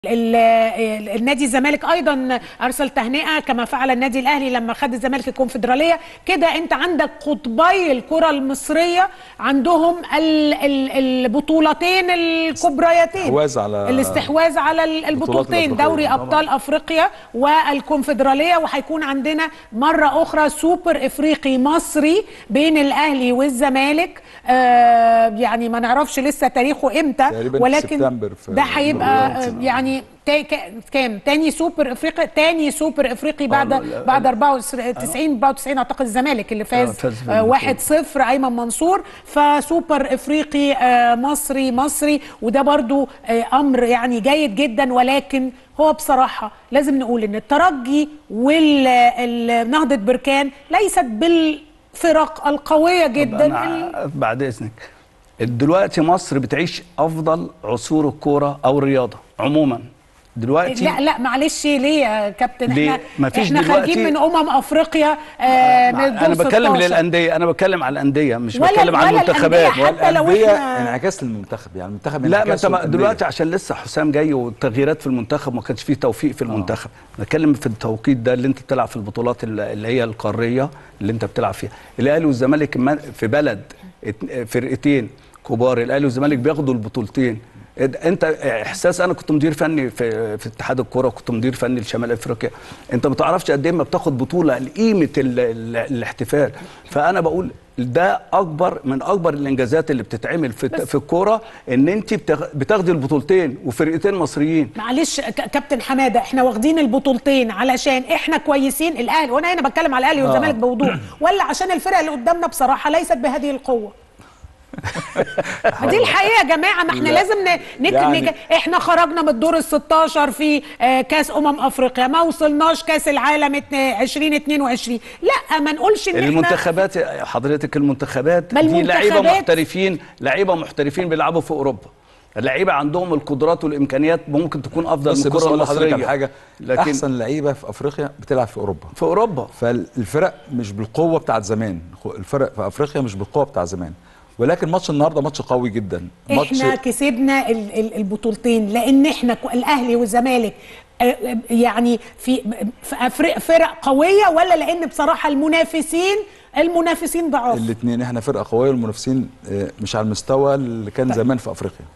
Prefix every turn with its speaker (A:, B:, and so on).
A: ال- ال- النادي الزمالك ايضا ارسل تهنئه كما فعل النادي الاهلي لما خد الزمالك الكونفدراليه كده انت عندك قطبي الكره المصريه عندهم ال- ال- البطولتين الكبريتين
B: استحواذ على
A: الاستحواذ على ال- البطولتين
B: الأفريقية.
A: دوري ابطال افريقيا والكونفدراليه وهيكون عندنا مره اخرى سوبر افريقي مصري بين الاهلي والزمالك آه يعني ما نعرفش لسه تاريخه امتى
B: تقريباً في
A: ولكن
B: سبتمبر في
A: ده هيبقى
B: الأولمبياد.
A: آه، يعني تا- ك- كام تاني سوبر افريقي تاني سوبر افريقي بعد
C: لا، لا،
A: بعد 94 94 اعتقد الزمالك اللي فاز
C: فاز في
A: آه،
C: البطولة.
A: 1-0 ايمن منصور فسوبر افريقي آه، مصري مصري وده برضو آه، امر يعني جيد جدا ولكن هو بصراحه لازم نقول ان الترجي والنهضه بركان ليست بالفرق القويه جدا ال-
C: أنا بعد اذنك دلوقتي مصر بتعيش افضل عصور الكوره او الرياضه عموما دلوقتي
A: لا لا معلش ليه يا كابتن
C: ليه؟
A: احنا
C: مفيش
A: احنا خارجين
C: دلوقتي-
A: من امم افريقيا آه من
C: انا
A: الدور
C: بتكلم
A: 16.
C: للانديه انا بتكلم على الانديه مش
A: ولا-
C: بتكلم عن
A: ولا
C: المنتخبات
A: الأندية حتى لو
B: والأندية
A: إحنا-
B: انعكاس للمنتخب يعني المنتخب
C: لا ما
B: انعكاس
C: انت ما-
B: للأندية.
C: دلوقتي عشان لسه حسام جاي والتغييرات في المنتخب ما كانش فيه توفيق في المنتخب بتكلم في التوقيت ده اللي انت بتلعب في البطولات ال- اللي هي القاريه اللي انت بتلعب فيها الاهلي والزمالك ما- في بلد ات- فرقتين كبار الاهلي والزمالك بياخدوا البطولتين انت احساس انا كنت مدير فني في في اتحاد الكوره وكنت مدير فني لشمال افريقيا انت ما تعرفش قد ايه ما بتاخد بطوله لقيمه ال- ال- الاحتفال فانا بقول ده اكبر من اكبر الانجازات اللي بتتعمل في في الكوره ان انت بتاخ- بتاخدي البطولتين وفرقتين مصريين
A: معلش ك- كابتن حماده احنا واخدين البطولتين علشان احنا كويسين الاهلي وانا هنا بتكلم على الاهلي والزمالك بوضوح ولا عشان الفرق اللي قدامنا بصراحه ليست بهذه القوه ما دي الحقيقه يا جماعه ما احنا
B: لا.
A: لازم ن... نك...
B: يعني-
A: نك... احنا خرجنا من الدور ال 16 في آه، كاس امم افريقيا ما وصلناش كاس العالم اتن- 2022 لا ما نقولش ان احنا
C: المنتخبات حضرتك المنتخبات
A: ما
C: دي لعيبه
A: المنتخبات-
C: محترفين لعيبه محترفين بيلعبوا في اوروبا اللعيبه عندهم القدرات والامكانيات ممكن تكون افضل
B: بس
C: من
B: بص
C: الكره
B: اقول لحضرتك على
C: المصريه
B: حاجه
C: لكن
B: احسن لعيبه في افريقيا بتلعب في اوروبا
C: في اوروبا
B: فالفرق مش بالقوه بتاعت زمان الفرق في افريقيا مش بالقوه بتاع زمان ولكن ماتش النهارده ماتش قوي جدا ماتش
A: احنا كسبنا ال- ال- البطولتين لان احنا كو- الاهلي والزمالك آه، آه، يعني في في أفريق- فرق قويه ولا لان بصراحه المنافسين المنافسين ضعاف
B: الاثنين احنا فرقه قويه والمنافسين آه، مش على المستوى اللي كان زمان في افريقيا